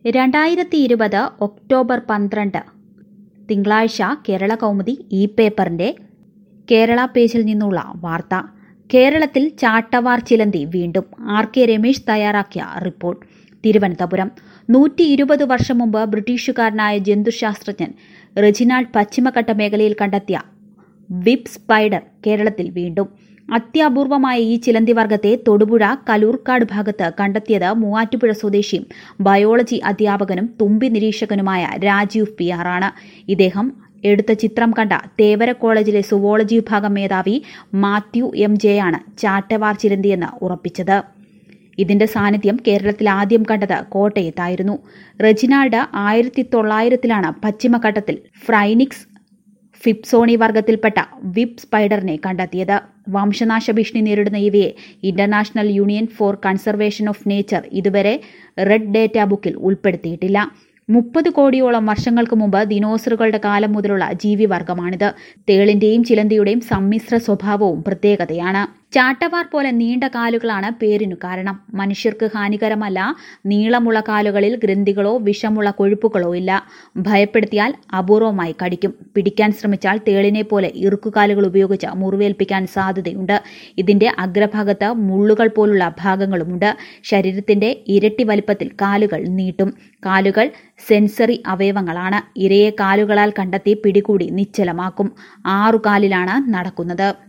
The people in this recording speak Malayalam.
രണ്ടായിരത്തി ഇരുപത് ഒക്ടോബർ പന്ത്രണ്ട് തിങ്കളാഴ്ച കേരള കൗമുദി ഇ പേപ്പറിന്റെ കേരള പേജിൽ നിന്നുള്ള വാർത്ത കേരളത്തിൽ ചാട്ടവാർ ചിലന്തി വീണ്ടും ആർ കെ രമേശ് തയ്യാറാക്കിയ റിപ്പോർട്ട് തിരുവനന്തപുരം നൂറ്റി ഇരുപത് വർഷം മുമ്പ് ബ്രിട്ടീഷുകാരനായ ജന്തുശാസ്ത്രജ്ഞൻ റെജിനാൾഡ് പശ്ചിമഘട്ട മേഖലയിൽ കണ്ടെത്തിയ വിബ് സ്പൈഡർ കേരളത്തിൽ വീണ്ടും അത്യപൂർവമായ ഈ ചിലന്തി വർഗത്തെ തൊടുപുഴ കലൂർക്കാട് ഭാഗത്ത് കണ്ടെത്തിയത് മൂവാറ്റുപുഴ സ്വദേശിയും ബയോളജി അധ്യാപകനും തുമ്പി നിരീക്ഷകനുമായ രാജീവ് പി ആറാണ് ഇദ്ദേഹം എടുത്ത ചിത്രം കണ്ട തേവര കോളേജിലെ സുവോളജി വിഭാഗം മേധാവി മാത്യു എം ജെയാണ് ചാട്ടവാർ ചിലന്തിയെന്ന് ഉറപ്പിച്ചത് ഇതിന്റെ സാന്നിധ്യം കേരളത്തിൽ ആദ്യം കണ്ടത് കോട്ടയത്തായിരുന്നു റെജിനാൾഡ് ആയിരത്തി തൊള്ളായിരത്തിലാണ് പശ്ചിമഘട്ടത്തിൽ ഫ്രൈനിക്സ് ഫിപ്സോണി വർഗത്തിൽപ്പെട്ട വിബ് സ്പൈഡറിനെ കണ്ടെത്തിയത് വംശനാശ ഭീഷണി നേരിടുന്ന ഇവയെ international union for conservation of nature ഇതുവരെ റെഡ് ഡേറ്റ ബുക്കിൽ ഉൾപ്പെടുത്തിയിട്ടില്ല മുപ്പത് കോടിയോളം വർഷങ്ങൾക്ക് മുമ്പ് ദിനോസറുകളുടെ കാലം മുതലുള്ള ജീവിവർഗമാണിത് തേളിന്റെയും ചിലന്തിയുടെയും സമ്മിശ്ര സ്വഭാവവും പ്രത്യേകതയാണ് ചാട്ടവാർ പോലെ നീണ്ട കാലുകളാണ് പേരിനു കാരണം മനുഷ്യർക്ക് ഹാനികരമല്ല നീളമുള്ള കാലുകളിൽ ഗ്രന്ഥികളോ വിഷമുള്ള കൊഴുപ്പുകളോ ഇല്ല ഭയപ്പെടുത്തിയാൽ അപൂർവമായി കടിക്കും പിടിക്കാൻ ശ്രമിച്ചാൽ തേളിനെ പോലെ ഇറുക്കുകാലുകൾ ഉപയോഗിച്ച് മുറിവേൽപ്പിക്കാൻ സാധ്യതയുണ്ട് ഇതിന്റെ അഗ്രഭാഗത്ത് മുള്ളുകൾ പോലുള്ള ഭാഗങ്ങളുമുണ്ട് ശരീരത്തിന്റെ ഇരട്ടി വലിപ്പത്തിൽ കാലുകൾ നീട്ടും കാലുകൾ സെൻസറി അവയവങ്ങളാണ് ഇരയെ കാലുകളാൽ കണ്ടെത്തി പിടികൂടി നിശ്ചലമാക്കും ആറുകാലിലാണ് നടക്കുന്നത്